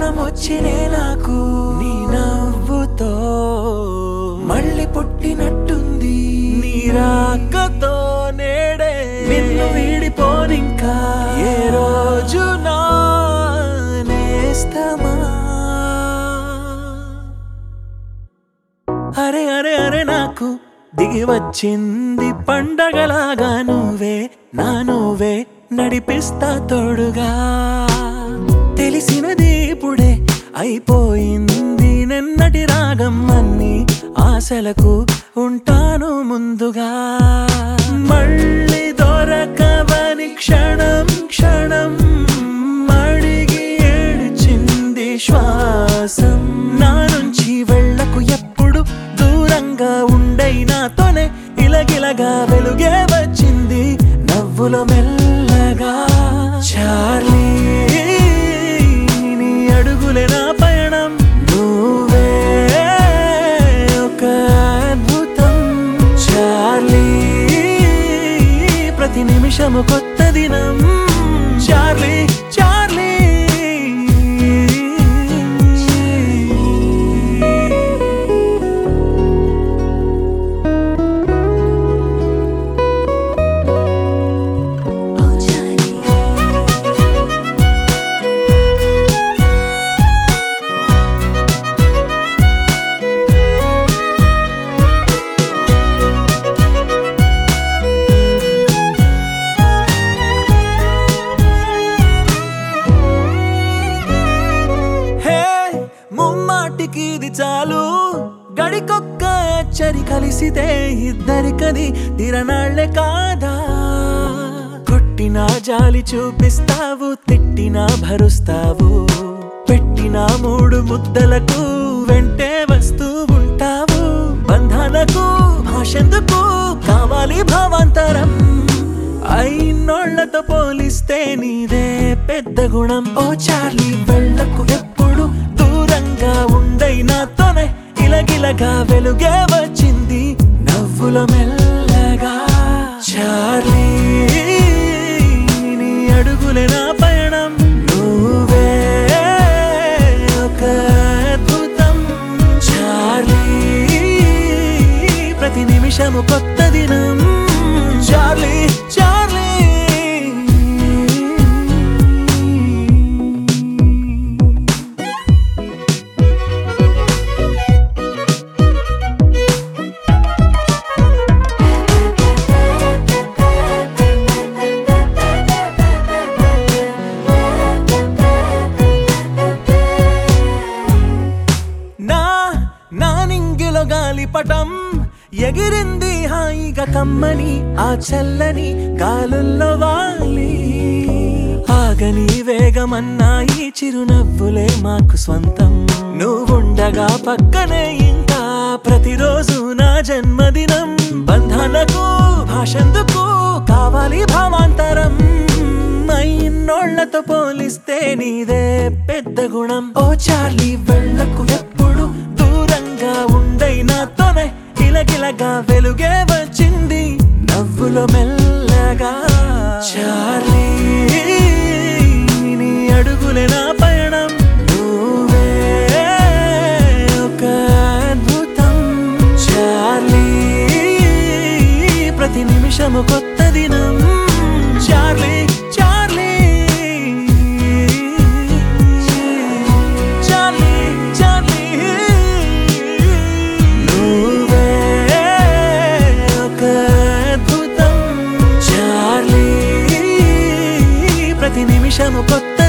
ప్రాణం వచ్చినే నాకు నీ నవ్వుతో మళ్ళీ పుట్టినట్టుంది నీ రాకతో నేడే నిన్ను వీడిపోనింకా ఏ రోజు నా నేస్తమా అరే అరే అరే నాకు దిగి వచ్చింది పండగలాగా నువ్వే నా నువ్వే నడిపిస్తా తోడుగా తెలిసినది ఇప్పుడే అయిపోయింది నిన్నటి రాగం అన్ని ఆశలకు ఉంటాను ముందుగా మళ్ళీ దొరకవని క్షణం క్షణం అడిగి ఏడ్చింది శ్వాసం నా నుంచి వెళ్ళకు ఎప్పుడు దూరంగా ఉండై నాతోనే ఇలగిలగా వెలుగే వచ్చింది నవ్వుల మెల్లగా చార్లీ నీ అడుగులే నా పయనం నువ్వే ఒక అద్భుతం చార్లీ ప్రతి నిమిషము కొత్త దినం చార్లీ చార్లీ Oh, Johnny. హే ముమ్మాటికి ఇది చాలు గడికొక్క అచ్చరి కలిసితే ఇద్దరికది తిరనాళ్లే కాదా కొట్టినా జాలి చూపిస్తావు తిట్టినా భరుస్తావు పెట్టిన మూడు ముద్దలకు వెంటే వస్తూ ఉంటావు బంధాలకు భాషెందుకు కావాలి భావాంతరం అయినోళ్లతో పోలిస్తే నీదే పెద్ద గుణం ఓ చార్లీ వెళ్ళకు ఎప్పుడు దూరంగా ఉండై నాతోనే ఇలగిలగా వెలుగే వచ్చింది నవ్వుల మెల్లగా చార్లీ నీ అడుగులే నా పయనం నువ్వే ఒక అద్భుతం చార్లీ ప్రతి నిమిషము కొత్త దినం చార్లీ చార్లీ నా నా నింగిలో గాలిపటం ఎగిరింది హాయిగా కమ్మని ఆ చల్లని గాలుల్లో వాలి ఆగని వేగమన్నా ఈ చిరునవ్వులే మాకు స్వంతం నువ్వుండగా పక్కనే ఇంకా ప్రతిరోజు నా జన్మదినం బంధాలకు భాషెందుకు కావాలి భావాంతరం అయిన్నోళ్లతో పోలిస్తే నీదే పెద్ద గుణం ఓ చార్లీ వెళ్ళకు ఎప్పుడు దూరంగా ఉండై నాతోనే గిలగిలగా వెలుగే వచ్చింది నవ్వులో మెల్లగా చార్లీ నీ అడుగులే నా పయనం నువ్వే ఒక అద్భుతం చార్లీ ప్రతి నిమిషము కొత్త దినం చార్లీ చార్లీ చార్లీ చార్లీ నువ్వే ఒక అద్భుతం చార్లీ ప్రతి నిమిషము కొత్త